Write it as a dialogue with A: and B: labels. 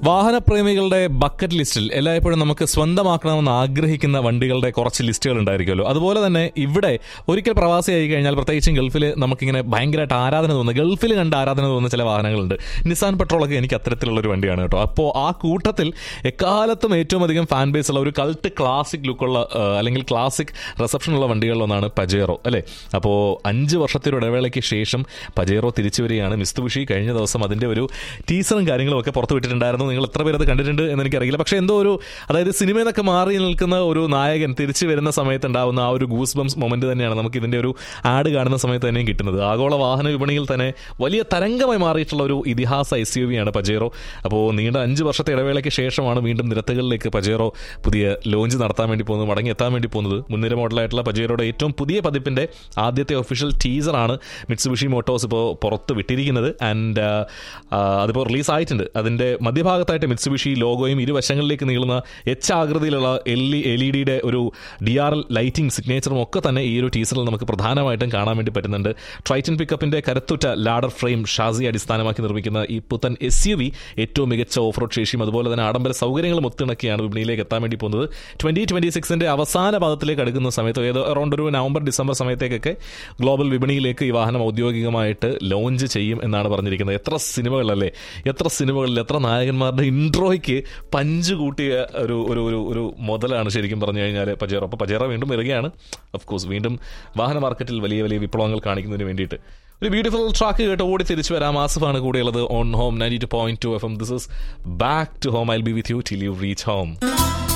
A: വാഹനപ്രേമികളുടെ bucket ലിസ്റ്റിൽ എല്ലായ്പ്പോഴും നമുക്ക് സ്വന്തമാക്കണമെന്ന് ആഗ്രഹിക്കുന്ന വണ്ടികളുടെ കുറച്ച് ലിസ്റ്റുകൾ ഉണ്ടായിരിക്കുമല്ലോ അതുപോലെ തന്നെ ഇവിടെ ഒരിക്കൽ പ്രവാസിയായി കഴിഞ്ഞാൽ പ്രത്യേകിച്ചും ഗൾഫിൽ നമുക്കിങ്ങനെ ഭയങ്കരമായിട്ട് ആരാധന തോന്നുന്നു ഗൾഫിൽ കണ്ട് ആരാധന തോന്നുന്ന ചില വാഹനങ്ങളുണ്ട് നിസാൻ പെട്രോളൊക്കെ എനിക്ക് അത്തരത്തിലുള്ള ഒരു വണ്ടിയാണ് കേട്ടോ അപ്പോൾ ആ കൂട്ടത്തിൽ എക്കാലത്തും ഏറ്റവും അധികം ഫാൻ ബേസ് ഉള്ള ഒരു കൾട്ട് ക്ലാസിക് ലുക്കുള്ള ആ, അല്ലെങ്കിൽ ക്ലാസിക് റിസപ്ഷൻ ഉള്ള വണ്ടികളിലൊന്നാണ് പജേറോ അല്ലേ അപ്പോൾ അഞ്ച് വർഷത്തെ ഒരു ഇടവേളയ്ക്ക് ശേഷം പജേറോ തിരിച്ചു വരികയാണ് മിസ്തുബുഷി കഴിഞ്ഞ ദിവസം അതിന്റെ ഒരു ടീസറും കാര്യങ്ങളും ഒക്കെ പുറത്തു വിട്ടിട്ടുണ്ടായിരുന്നു നിങ്ങൾ എത്ര പേര് അത് കണ്ടിട്ടുണ്ട് എന്ന് എനിക്കറിയില്ല പക്ഷേ എന്തോ ഒരു അതായത് സിനിമയിൽ നിന്നൊക്കെ മാറി നിൽക്കുന്ന ഒരു നായകൻ തിരിച്ചു വരുന്ന സമയത്ത് ഉണ്ടാവുന്ന ആ ഒരു ഗൂസ് ബംസ് മൊമെന്റ് തന്നെയാണ് നമുക്ക് ഇതിന്റെ ഒരു ആഡ് കാണുന്ന സമയത്ത് തന്നെയും കിട്ടുന്നത് ആഗോള വാഹന വിപണിയിൽ തന്നെ വലിയ തരംഗമായി മാറിയിട്ടുള്ള ഒരു ഇതിഹാസ എസ് യു വിയാണ് പജേറോ അപ്പോൾ നീണ്ട അഞ്ച് വർഷത്തെ ഇടവേളയ്ക്ക് ശേഷമാണ് വീണ്ടും നിരത്തുകളിലേക്ക് പജേറോ പുതിയ ലോഞ്ച് നടത്താൻ വേണ്ടി പോകുന്നത് മടങ്ങി എത്താൻ വേണ്ടി പോകുന്നത് മുൻനിര മോഡലായിട്ടുള്ള പജേറോയുടെ ഏറ്റവും പുതിയ പതിപ്പിന്റെ ആദ്യത്തെ ഒഫീഷ്യൽ ടീസറാണ് മിറ്റ്സുബിഷി മോട്ടോസ് ഇപ്പോൾ പുറത്ത് വിട്ടിരിക്കുന്നത് ആൻഡ് അതിപ്പോൾ റിലീസ് ആയിട്ടുണ്ട് അതിന്റെ മധ്യഭാഗത്തായിട്ട് മിറ്റ്സുബിഷി ലോഗോയും ഇരുവശങ്ങളിലേക്ക് നീളുന്ന എച്ച് ആകൃതിയിലുള്ള എൽ ഇ എൽ ഇ ഡിയുടെ ഒരു ഡി ആർ എൽ ലൈറ്റിംഗ് സിഗ്നേച്ചറും ഒക്കെ തന്നെ ഈ ഒരു ടീസറിൽ നമുക്ക് പ്രധാനമായിട്ടും കാണാൻ വേണ്ടി പറ്റുന്നുണ്ട് ട്രൈറ്റൻ പിക്കപ്പിന്റെ കരുത്തുറ്റ ലാഡർ ഫ്രെയിം ഷാസി അടിസ്ഥാനമാക്കി നിർമ്മിക്കുന്ന ഈ പുത്തൻ എസ് യു വി ഏറ്റവും മികച്ച ഓഫ് റോഡ് ശേഷിയും അതുപോലെ തന്നെ ആഡംബര സൗകര്യങ്ങളും ഒത്തിണക്കിയാണ് വിപണിയിലേക്ക് എത്താൻ വേണ്ടി പോകുന്നത് ട്വന്റി ട്വന്റി സിക്സിന്റെ അവസാന പാദത്തിലേക്ക് അടുക്കുന്ന സമയത്ത് ഏതോ അറൗണ്ട് ഒരു നവംബർ ഡിസംബർ സമയത്തേക്കൊക്കെ ഗ്ലോബൽ വിപണിയിലേക്ക് ഈ വാഹനം ഔദ്യോഗികമായിട്ട് ലോഞ്ച് ചെയ്യും എന്നാണ് പറഞ്ഞിരിക്കുന്നത് എത്ര സിനിമകളല്ലേ എത്ര സിനിമകളിൽ എത്ര നായകന്മാരുടെ ഇൻട്രോയ്ക്ക് പഞ്ച് കൂട്ടിയ ഒരു ഒരു ഒരു ഒരു മുതലാണ് ശരിക്കും പറഞ്ഞു കഴിഞ്ഞാൽ പജേറോ അപ്പോൾ പജേറോ വീണ്ടും വരികയാണ് ഓഫ് കോഴ്സ് വീണ്ടും വാഹന മാർക്കറ്റിൽ വലിയ വലിയ വിപ്ലവങ്ങൾ കാണിക്കുന്നതിന് വേണ്ടിയിട്ട് ഒരു ബ്യൂട്ടിഫുൾ ട്രാക്ക് കേട്ട് ഓടി തിരിച്ചു വരാം ആസഫാണ് കൂടെയുള്ളത് on home ninety two point two F M this is back to home I be with you till you reach home